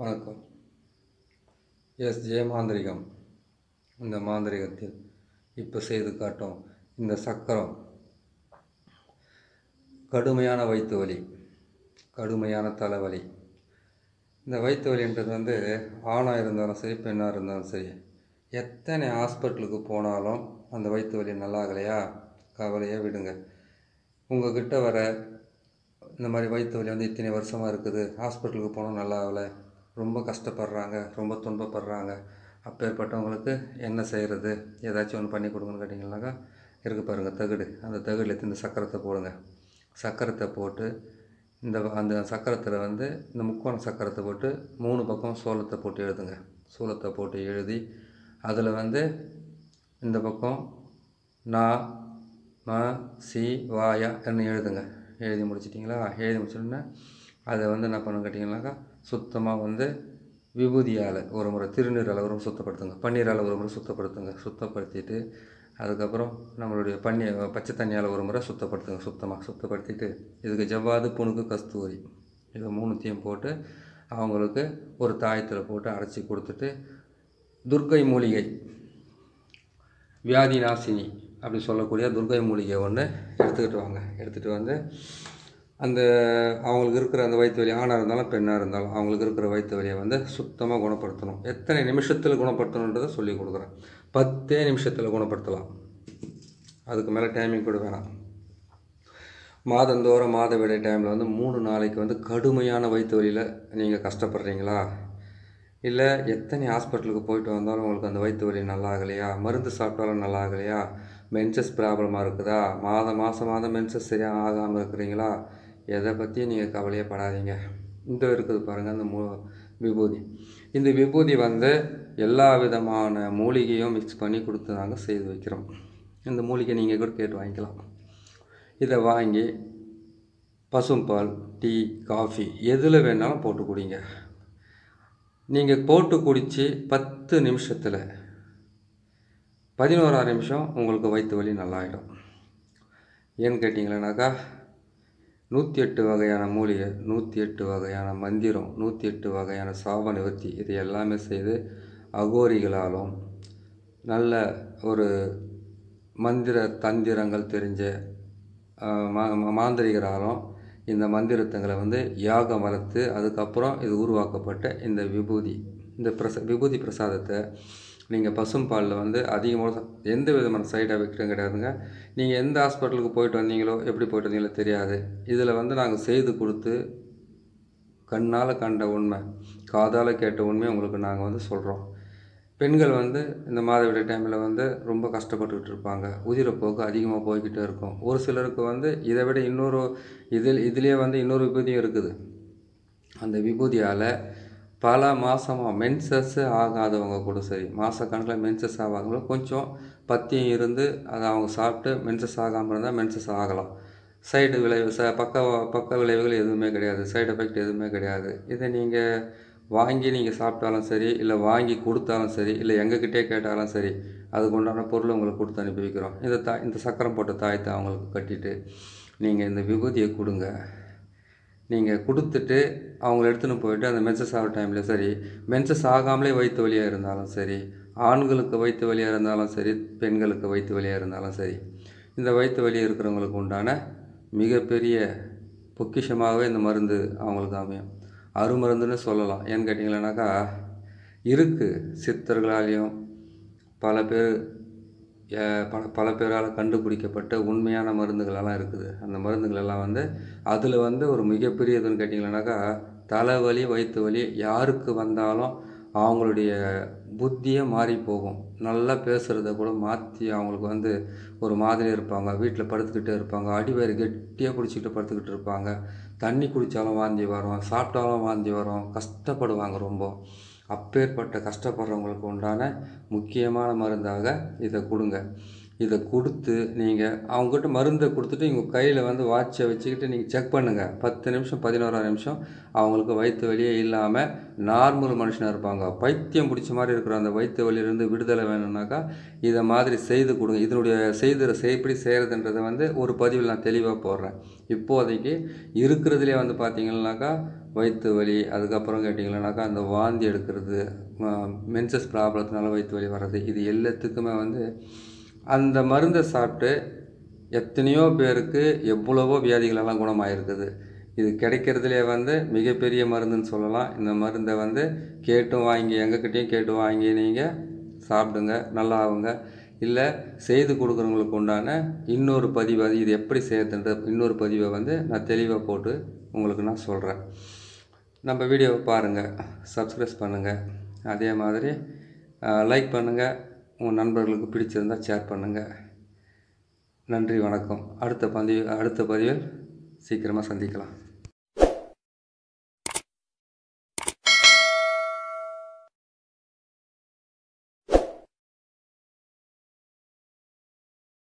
வணக்கம் S J மாந்திரிகம் இந்த மாந்திரிகத்தில் இப்போ செய்து காட்டும் இந்த சக்கரம் கடுமையான வயிற்று வலி கடுமையான தலைவலி இந்த வயிற்று வலின்றது வந்து ஆணாக இருந்தாலும் சரி பெண்ணாக இருந்தாலும் சரி எத்தனை ஹாஸ்பிட்டலுக்கு போனாலும் அந்த வயிற்று வலி நல்லாகலையா கவலையே விடுங்க உங்ககிட்ட வர இந்த மாதிரி வயிற்று வலி வந்து இத்தனை வருஷமாக இருக்குது ஹாஸ்பிட்டலுக்கு போனால் நல்லா ஆகலை ரொம்ப கஷ்டப்படுறாங்க ரொம்ப துன்பப்படுறாங்க அப்பேற்பட்டவங்களுக்கு என்ன செய்கிறது ஏதாச்சும் ஒன்று பண்ணி கொடுங்கன்னு கேட்டிங்கனாக்கா இருக்கு பாருங்கள் தகுடு அந்த தகுடில் எடுத்து இந்த சக்கரத்தை போடுங்க சக்கரத்தை போட்டு இந்த அந்த சக்கரத்தில் வந்து இந்த முக்கோண சக்கரத்தை போட்டு மூணு பக்கம் சோளத்தை போட்டு எழுதுங்க சோளத்தை போட்டு எழுதி அதில் வந்து இந்த பக்கம் நா ம சி வாயா என்ன எழுதுங்க எழுதி முடிச்சிட்டிங்களா எழுதி முடிச்சோடனே அதை வந்து என்ன பண்ணணும் கேட்டிங்கனாக்கா சுத்தமாக வந்து விபூதியால் ஒரு முறை திருநீரால் ஒரு முறை சுத்தப்படுத்துங்க பன்னீரால் ஒரு முறை சுத்தப்படுத்துங்க சுத்தப்படுத்திட்டு அதுக்கப்புறம் நம்மளுடைய பன்னி பச்சை தண்ணியால் ஒரு முறை சுத்தப்படுத்துங்க சுத்தமாக சுத்தப்படுத்திட்டு இதுக்கு ஜவ்வாது புணுக்கு கஸ்தூரி இது மூணுத்தையும் போட்டு அவங்களுக்கு ஒரு தாயத்தில் போட்டு அடைச்சி கொடுத்துட்டு துர்க்கை மூலிகை வியாதி நாசினி அப்படி சொல்லக்கூடிய துர்க்கை மூலிகை ஒன்று எடுத்துக்கிட்டு வாங்க எடுத்துகிட்டு வந்து அந்த அவங்களுக்கு இருக்கிற அந்த வயிற்று வலி ஆணாக இருந்தாலும் பெண்ணாக இருந்தாலும் அவங்களுக்கு இருக்கிற வயிற்று வலியை வந்து சுத்தமாக குணப்படுத்தணும் எத்தனை நிமிஷத்தில் குணப்படுத்தணுன்றதை சொல்லி கொடுக்குறேன் பத்தே நிமிஷத்தில் குணப்படுத்தலாம் அதுக்கு மேலே டைமிங் கூட வேணாம் மாதந்தோறும் மாதவிடை டைமில் வந்து மூணு நாளைக்கு வந்து கடுமையான வயிற்று வலியில் நீங்கள் கஷ்டப்படுறீங்களா இல்லை எத்தனை ஹாஸ்பிட்டலுக்கு போயிட்டு வந்தாலும் உங்களுக்கு அந்த வயிற்று வலி நல்லா ஆகலையா மருந்து சாப்பிட்டாலும் நல்லா ஆகலையா மென்சஸ் ப்ராப்ளமாக இருக்குதா மாதம் மாதம் மாதம் மென்சஸ் சரியாக ஆகாமல் இருக்கிறீங்களா எதை பற்றியும் நீங்கள் கவலையே படாதீங்க இந்த இருக்குது பாருங்கள் அந்த மூ விபூதி இந்த விபூதி வந்து எல்லா விதமான மூலிகையும் மிக்ஸ் பண்ணி கொடுத்து நாங்கள் செய்து வைக்கிறோம் இந்த மூலிகை நீங்கள் கூட கேட்டு வாங்கிக்கலாம் இதை வாங்கி பசும்பால் டீ காஃபி எதில் வேணாலும் போட்டு குடிங்க நீங்கள் போட்டு குடித்து பத்து நிமிஷத்தில் பதினோராறு நிமிஷம் உங்களுக்கு வயிற்று வலி நல்லாயிடும் ஏன்னு கேட்டிங்களேனாக்கா நூற்றி எட்டு வகையான மூலிகை நூற்றி எட்டு வகையான மந்திரம் நூற்றி எட்டு வகையான சாப நிவர்த்தி இது எல்லாமே செய்து அகோரிகளாலும் நல்ல ஒரு மந்திர தந்திரங்கள் தெரிஞ்ச மா மாந்திரிகராலும் இந்த மந்திரத்துங்களை வந்து யாகம் வளர்த்து அதுக்கப்புறம் இது உருவாக்கப்பட்ட இந்த விபூதி இந்த பிரச விபூதி பிரசாதத்தை நீங்கள் பசும்பாலில் வந்து அதிகமாக எந்த விதமான சைடு எஃபெக்ட்டும் கிடையாதுங்க நீங்கள் எந்த ஹாஸ்பிட்டலுக்கு போயிட்டு வந்தீங்களோ எப்படி போயிட்டு வந்தீங்களோ தெரியாது இதில் வந்து நாங்கள் செய்து கொடுத்து கண்ணால் கண்ட உண்மை காதால் கேட்ட உண்மை உங்களுக்கு நாங்கள் வந்து சொல்கிறோம் பெண்கள் வந்து இந்த மாதவிடை டைமில் வந்து ரொம்ப கஷ்டப்பட்டுக்கிட்டு இருப்பாங்க உதிரப்போக்கு அதிகமாக போய்கிட்டே இருக்கும் ஒரு சிலருக்கு வந்து இதை விட இன்னொரு இதில் இதுலேயே வந்து இன்னொரு விபூதியும் இருக்குது அந்த விபூதியால் பல மாதமாக மென்சஸ் ஆகாதவங்க கூட சரி மாத கணக்கில் மென்சஸ் ஆகாதவங்க கொஞ்சம் பத்தியம் இருந்து அதை அவங்க சாப்பிட்டு மென்சஸ் ஆகாமல் இருந்தால் மென்சஸ் ஆகலாம் சைடு விளைவு ச பக்க பக்க விளைவுகள் எதுவுமே கிடையாது சைடு எஃபெக்ட் எதுவுமே கிடையாது இதை நீங்கள் வாங்கி நீங்கள் சாப்பிட்டாலும் சரி இல்லை வாங்கி கொடுத்தாலும் சரி இல்லை எங்ககிட்டே கேட்டாலும் சரி அதுக்கு உண்டான பொருள் உங்களுக்கு கொடுத்து அனுப்பி வைக்கிறோம் இந்த தா இந்த சக்கரம் போட்ட தாயத்தை அவங்களுக்கு கட்டிட்டு நீங்கள் இந்த விபூதியை கொடுங்க நீங்கள் கொடுத்துட்டு அவங்கள எடுத்துன்னு போயிட்டு அந்த மென்சஸ் ஆகிற டைமில் சரி மென்சஸ் ஆகாமலே வயிற்று வலியாக இருந்தாலும் சரி ஆண்களுக்கு வயிற்று வலியாக இருந்தாலும் சரி பெண்களுக்கு வயிற்று வலியாக இருந்தாலும் சரி இந்த வயிற்று வலி இருக்கிறவங்களுக்கு உண்டான மிகப்பெரிய பொக்கிஷமாகவே இந்த மருந்து அவங்களுக்கு அமையும் அருமருந்துன்னு சொல்லலாம் ஏன்னு கேட்டிங்களேனாக்கா இருக்குது சித்தர்களாலேயும் பல பேர் பல பல பேரால் கண்டுபிடிக்கப்பட்ட உண்மையான மருந்துகளெல்லாம் இருக்குது அந்த மருந்துகள் எல்லாம் வந்து அதில் வந்து ஒரு மிகப்பெரிய இதுன்னு கேட்டிங்களேனாக்கா தலைவலி வயிற்று வலி யாருக்கு வந்தாலும் அவங்களுடைய புத்தியே மாறி போகும் நல்லா பேசுகிறத கூட மாற்றி அவங்களுக்கு வந்து ஒரு மாதிரி இருப்பாங்க வீட்டில் படுத்துக்கிட்டே இருப்பாங்க அடிவேறு கெட்டியாக பிடிச்சிக்கிட்டு படுத்துக்கிட்டு இருப்பாங்க தண்ணி குடித்தாலும் வாந்தி வரும் சாப்பிட்டாலும் வாந்தி வரும் கஷ்டப்படுவாங்க ரொம்ப அப்பேற்பட்ட கஷ்டப்படுறவங்களுக்கு உண்டான முக்கியமான மருந்தாக இதை கொடுங்க இதை கொடுத்து நீங்கள் அவங்ககிட்ட மருந்தை கொடுத்துட்டு உங்கள் கையில் வந்து வாட்சை வச்சுக்கிட்டு நீங்கள் செக் பண்ணுங்கள் பத்து நிமிஷம் பதினோராம் நிமிஷம் அவங்களுக்கு வயிற்று வலியே இல்லாமல் நார்மல் மனுஷனாக இருப்பாங்க பைத்தியம் பிடிச்ச மாதிரி இருக்கிற அந்த வயிற்று வலியிலேருந்து விடுதலை வேணும்னாக்கா இதை மாதிரி செய்து கொடுங்க இதனுடைய செய்து எப்படி செய்கிறதுன்றதை வந்து ஒரு பதிவில் நான் தெளிவாக போடுறேன் இப்போதைக்கு இருக்கிறதுலே வந்து பார்த்தீங்கன்னாக்கா வயிற்று வலி அதுக்கப்புறம் கேட்டிங்கன்னாக்கா அந்த வாந்தி எடுக்கிறது மென்சஸ் ப்ராப்ளத்தினால வயிற்று வலி வர்றது இது எல்லாத்துக்குமே வந்து அந்த மருந்தை சாப்பிட்டு எத்தனையோ பேருக்கு எவ்வளவோ வியாதிகளெல்லாம் குணமாயிருக்குது இது கிடைக்கிறதுலே வந்து மிகப்பெரிய மருந்துன்னு சொல்லலாம் இந்த மருந்தை வந்து கேட்டும் வாங்கி எங்ககிட்டயும் கேட்டு வாங்கி நீங்கள் சாப்பிடுங்க நல்லா ஆகுங்க இல்லை செய்து கொடுக்குறவங்களுக்கு உண்டான இன்னொரு பதிவு அது இது எப்படி செய்யறதுன்ற இன்னொரு பதிவை வந்து நான் தெளிவாக போட்டு உங்களுக்கு நான் சொல்கிறேன் நம்ம வீடியோவை பாருங்கள் சப்ஸ்கிரைப் பண்ணுங்கள் அதே மாதிரி லைக் பண்ணுங்கள் உங்கள் நண்பர்களுக்கு பிடிச்சிருந்தால் ஷேர் பண்ணுங்கள் நன்றி வணக்கம் அடுத்த பதிவு அடுத்த பதிவில் சீக்கிரமாக சந்திக்கலாம்